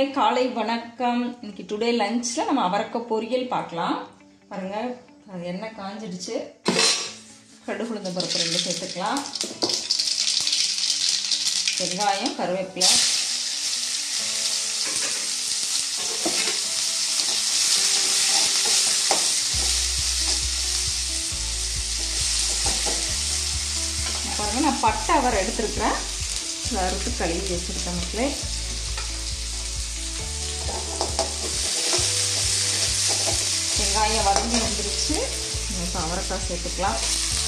காலை வணக்கம் இன்னைக்கு டுடே லஞ்சில் நம்ம அவரக்காய் பொரியல் பார்க்கலாம் பாருங்க அது எண்ணெய் காஞ்சிடுச்சு கடுகு உளுந்த பருப்பு ரெண்டு சேர்த்துக்கலாம் வெங்காயம் கருவேப்பிலை பாருங்க நான் பட்டை அவரை எடுத்துருக்கிறேன் வறுத்து கழுவி வச்சுருக்கேன் மக்களே வெங்காயம் வதங்கி வந்துருச்சு இப்போ அவரைக்காய் சேர்த்துக்கலாம்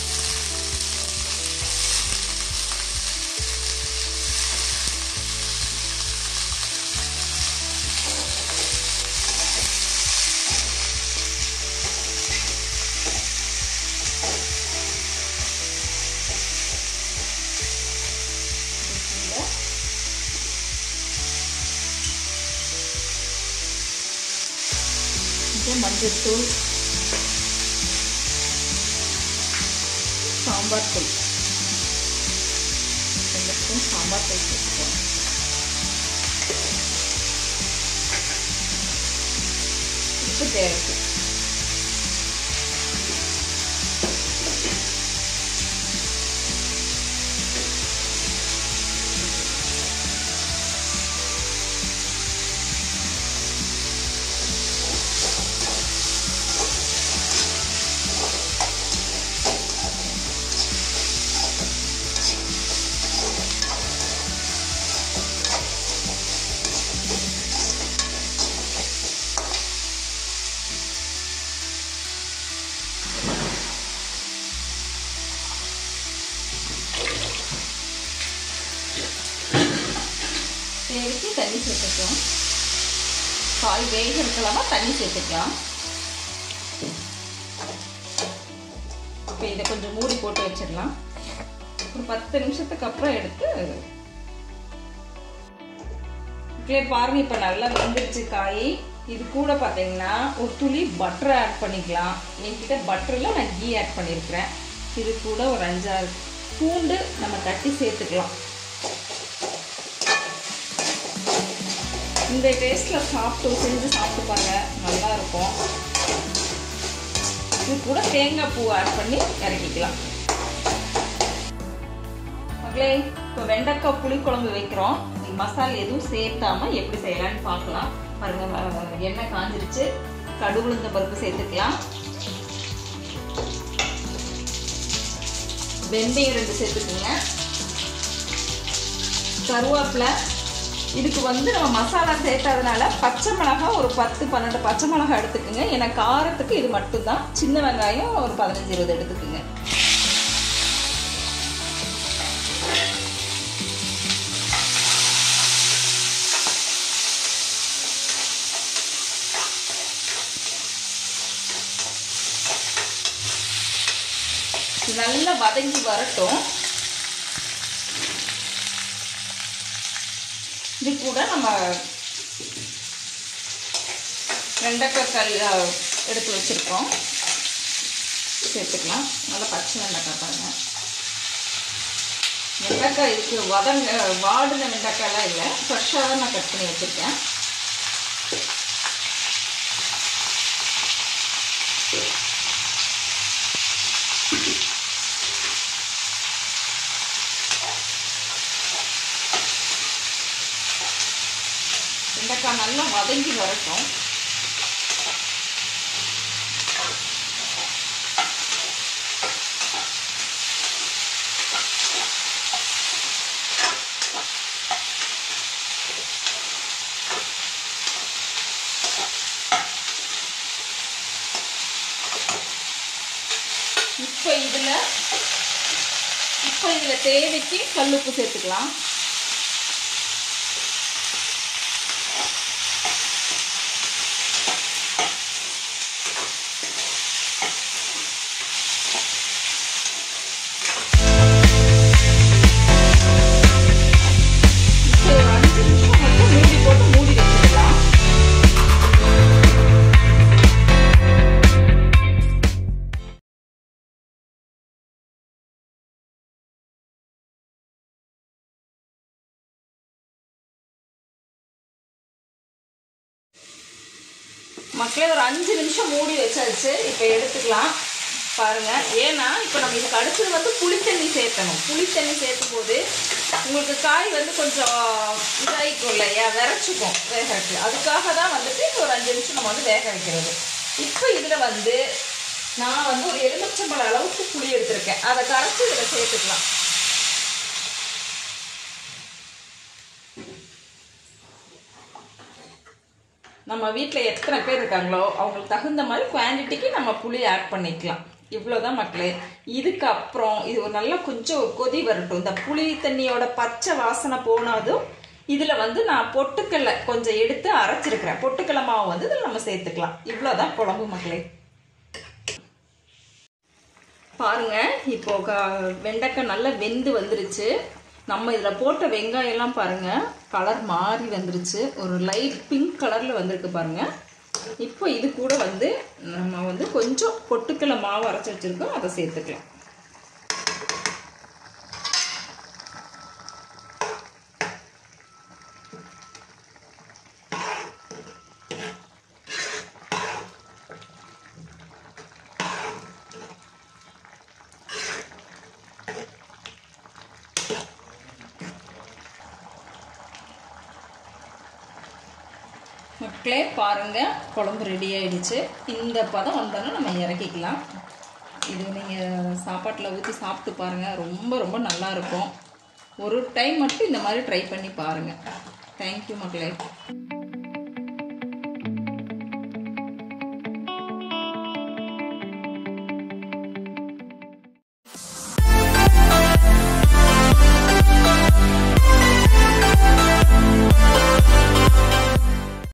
கொஞ்சம் மஞ்சள்தூள் சாம்பார் தூள் ரெண்டு ஸ்பூன் சாம்பார் தூள் சேர்த்துக்கோங்க உப்பு தேவைக்கு தேவைக்கு தண்ணி சேர்த்துக்கலாம் காய் வேக இருக்கலாமா தண்ணி சேர்த்துக்கலாம் இப்போ இதை கொஞ்சம் மூடி போட்டு வச்சிடலாம் ஒரு பத்து நிமிஷத்துக்கு அப்புறம் எடுத்து ஓகே பாருங்க இப்போ நல்லா வெந்துருச்சு காய் இது கூட பார்த்தீங்கன்னா ஒரு துளி பட்டர் ஆட் பண்ணிக்கலாம் என்கிட்ட பட்டரில் நான் கீ ஆட் பண்ணியிருக்கிறேன் இது கூட ஒரு அஞ்சாறு பூண்டு நம்ம தட்டி சேர்த்துக்கலாம் இந்த டேஸ்ட்டில் சாப்பிட்டு செஞ்சு சாப்பிட்டு பாருங்க நல்லா இருக்கும் இது கூட தேங்காய் பூ ஆட் பண்ணி இறக்கிக்கலாம் மகளே இப்போ வெண்டைக்காய் புளிக்குழம்பு வைக்கிறோம் மசாலா எதுவும் சேர்த்தாம எப்படி செய்யலாம்னு பார்க்கலாம் பாருங்க எண்ணெய் காஞ்சிருச்சு கடுகுளுந்த பருப்பு சேர்த்துக்கலாம் வெந்தயம் ரெண்டு சேர்த்துக்குங்க கருவேப்பிலை இதுக்கு வந்து நம்ம மசாலா சேர்த்ததுனால பச்சை மிளகாய் ஒரு பத்து பன்னெண்டு பச்சை மிளகாய் எடுத்துக்குங்க ஏன்னா காரத்துக்கு இது மட்டும்தான் சின்ன வெங்காயம் ஒரு பதினஞ்சு இருபது எடுத்துக்குங்க நல்லா வதங்கி வரட்டும் இது கூட நம்ம வெண்டைக்காய் கல் எடுத்து வச்சுருக்கோம் சேர்த்துக்கலாம் நல்லா பச்சை வெண்டைக்காய் பாருங்கள் வெண்டைக்காய் இதுக்கு வதங்க வாடின வெண்டைக்காயெலாம் இல்லை ஃப்ரெஷ்ஷாக தான் நான் கட் பண்ணி வச்சுருக்கேன் வெண்டைக்காய் நல்லா வதங்கி வரட்டும் இப்போ இதில் இப்போ இதில் தேவைக்கு கல்லுப்பு சேர்த்துக்கலாம் மக்களே ஒரு அஞ்சு நிமிஷம் மூடி வச்சாச்சு இப்போ எடுத்துக்கலாம் பாருங்க ஏன்னா இப்போ நம்ம இதுக்கு அடுத்தது வந்து புளித்தண்ணி சேர்த்தணும் புளித்தண்ணி சேர்த்தும் போது உங்களுக்கு காய் வந்து கொஞ்சம் இதாகிக்கும் இல்லையா விரைச்சிக்கும் வேக வைக்க அதுக்காக தான் வந்துட்டு இந்த ஒரு அஞ்சு நிமிஷம் நம்ம வந்து வேக வைக்கிறது இப்போ இதில் வந்து நான் வந்து ஒரு எலுமிச்சம்பழம் அளவுக்கு புளி எடுத்திருக்கேன் அதை கரைச்சி இதில் சேர்த்துக்கலாம் நம்ம வீட்டில் எத்தனை பேர் இருக்காங்களோ அவங்களுக்கு தகுந்த மாதிரி குவான்டிட்டிக்கு நம்ம புளி ஆட் பண்ணிக்கலாம் இவ்வளோதான் மக்களே இதுக்கப்புறம் இது ஒரு நல்லா கொஞ்சம் ஒரு கொதி வரட்டும் இந்த புளி தண்ணியோட பச்சை வாசனை போனாதும் இதில் வந்து நான் பொட்டுக்கல்ல கொஞ்சம் எடுத்து அரைச்சிருக்கிறேன் பொட்டுக்கல்ல மாவு வந்து இதில் நம்ம சேர்த்துக்கலாம் இவ்வளோதான் குழம்பு மக்களே பாருங்க இப்போ க- வெண்டைக்காய் நல்லா வெந்து வந்துருச்சு நம்ம இதில் போட்ட வெங்காயம்லாம் பாருங்க கலர் மாறி வந்துருச்சு ஒரு லைட் பிங்க் கலரில் வந்திருக்கு பாருங்க இப்போ இது கூட வந்து நம்ம வந்து கொஞ்சம் பொட்டுக்கடலை மாவு அரைச்சி வச்சிருக்கோம் அதை சேர்த்துக்கலாம் மக்களே பாருங்க குழம்பு ரெடி ஆயிடுச்சு இந்த பதம் வந்தோன்னா நம்ம இறக்கிக்கலாம் இது நீங்கள் சாப்பாட்டில் ஊற்றி சாப்பிட்டு பாருங்கள் ரொம்ப ரொம்ப நல்லா இருக்கும் ஒரு டைம் மட்டும் இந்த மாதிரி ட்ரை பண்ணி பாருங்கள் தேங்க்யூ மக்களே